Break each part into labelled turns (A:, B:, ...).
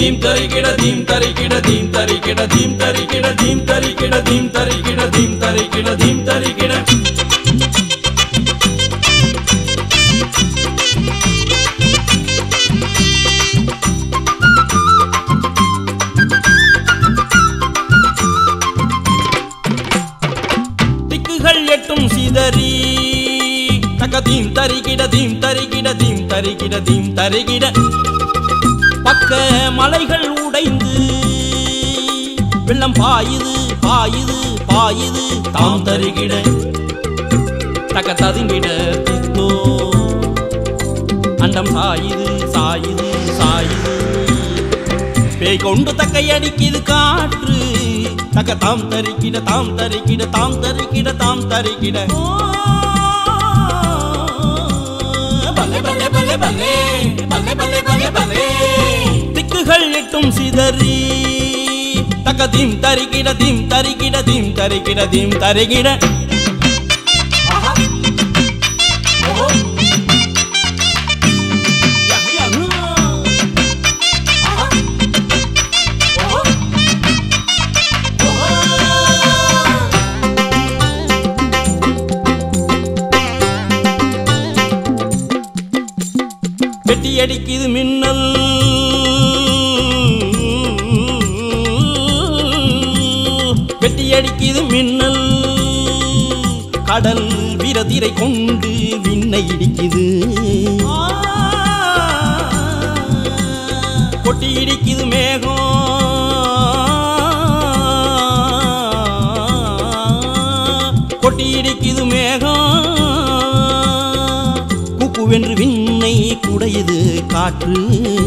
A: theme தரிகிட தீம் தரிகிட தீம் தரிகிட தீம் தரிகிட தீம் தரிகிட தீம் தரிகிட தீம் தரிகிட தீம் தரிகிட திக்குகள் எட்டும் சிதறி தக்க தீம் தரிகிட தீம் தரிகிட தீம் தரிகிட தீம் தரிகிட பக்க மலைகள் உடைந்து வெள்ளம் பாயுது பாயுது பாயுது தாம் தருகிட தக்க ததுங்கிட தித்தோ அண்டம் சாயுது சாயுது சாயுது பேய் கொண்டு தக்கை அடிக்குது காற்று தக்க தாம் தரிக்கிட தாம் தரிக்கிட தாம் தரிக்கிட தாம் தரிக்கிட பல்லே பல்லே பல்லே பல்லே பல்லே பல்லே பல்லே பல்லே திக்குகள் எட்டும் சிதறி தக்க தீம் தரிக்கிட தீம் தரிக்கிட தீம் தரிக்கிட தீம் தரிக்கிட வெட்டி அடிக்குது மின்னல் வெட்டி அடிக்குது மின்னல் கடல் விரதிரை கொண்டு விண்ணை இடிக்குது கொட்டி இடிக்குது மேகம் கொட்டி இடிக்குது மேகம் குக்குவென்று விண்ணை குடையுது காற்று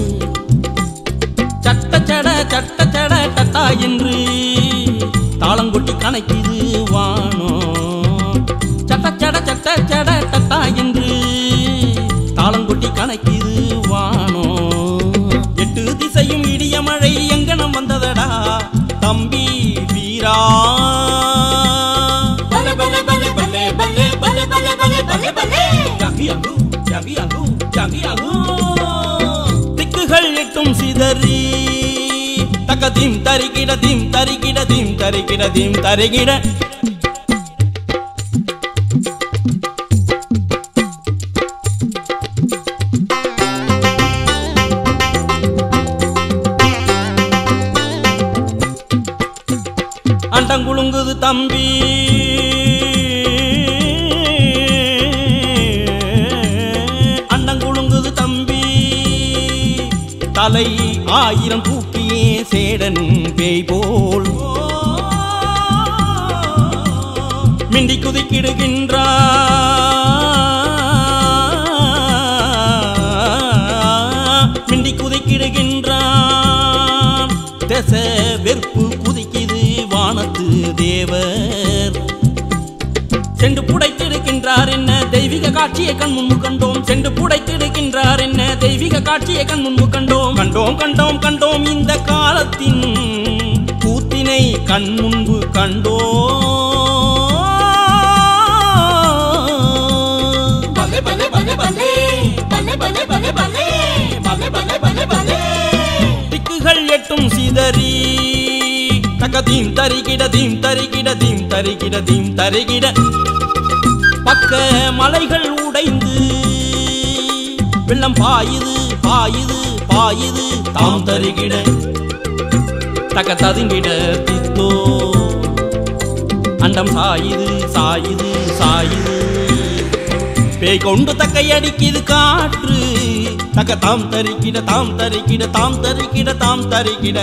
A: சட்ட சட சட்ட சட டட்டா என்று தாளங்கொட்டி கணக்கிது வானோ சட்ட சட சட்ட சட டட்டா என்று தாளங்கொட்டி கணக்கிது வானோ எட்டு திசையும் இடிய மழை எங்கனம் வந்ததடா தம்பி வீரா பல்லே பல்லே பல்லே பல்லே பல்லே பல்லே பல்லே பல்லே பல்லே பல்லே ஜாகியாகு ஜாகியாகு ஜாகியாகு திக்குகள் எட்டும் சிதறி தக்க தீம் தரிகிட தீம் தரிகிட தீம் தரிகிட தீம் தரிகிட அண்டங்குழுங்குது தம்பி அண்டங்குழுங்குது தம்பி தலை ஆயிரம் தூக்கியே சேடனும் பேய் போல் மிண்டி குதிக்கிடுகின்றான் மிண்டி குதிக்கிடுகின்றான் தெச வெறுப்பு குதிக்குது வானத்து தேவர் சென்று புடைத்திருக்கின்றார் என்ன தெய்வீக காட்சியை கண் முன்பு கண்டோம் சென்று புடைத்திருக்கின்றார் என்ன தெய்வீக காட்சியை கண் முன்பு கண்டோம் கண்டோம் கண்டோம் கண்டோம் இந்த காலத்தின் கூத்தினை கண் முன்பு கண்டோம் பல்லே பல்லே பல்லே பல்லே பல்லே பல்லே பல்லே பல்லே பல்லே பல்லே பல்லே பல்லே திக்குகள் எட்டும் சிதறி தக்க தீம் தரிகிட தீம் தரிகிட தீம் தரிகிட தீம் தரிகிட பக்க மலைகள் உடைந்து வெள்ளம் பாயுது பாயுது பாயுது தாம் தருகிட தக்க ததுங்கிட தித்தோ அண்டம் சாயுது சாயுது சாயுது பேய் கொண்டு தக்கை அடிக்குது காற்று தக்க தாம் தரிக்கிட தாம் தரிக்கிட தாம் தரிக்கிட தாம் தரிக்கிட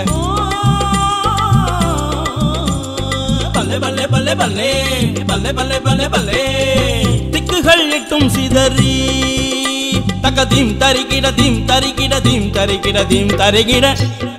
A: பல்லே பல்லே பல்லே பல்லே பல்லே பல்லே பல்லே பல்லே திக்குகள் எட்டும் சிதறி தக்க தீம் தரிக்கிட தீம் தரிக்கிட தீம் தரிக்கிட தீம் தரிக்கிட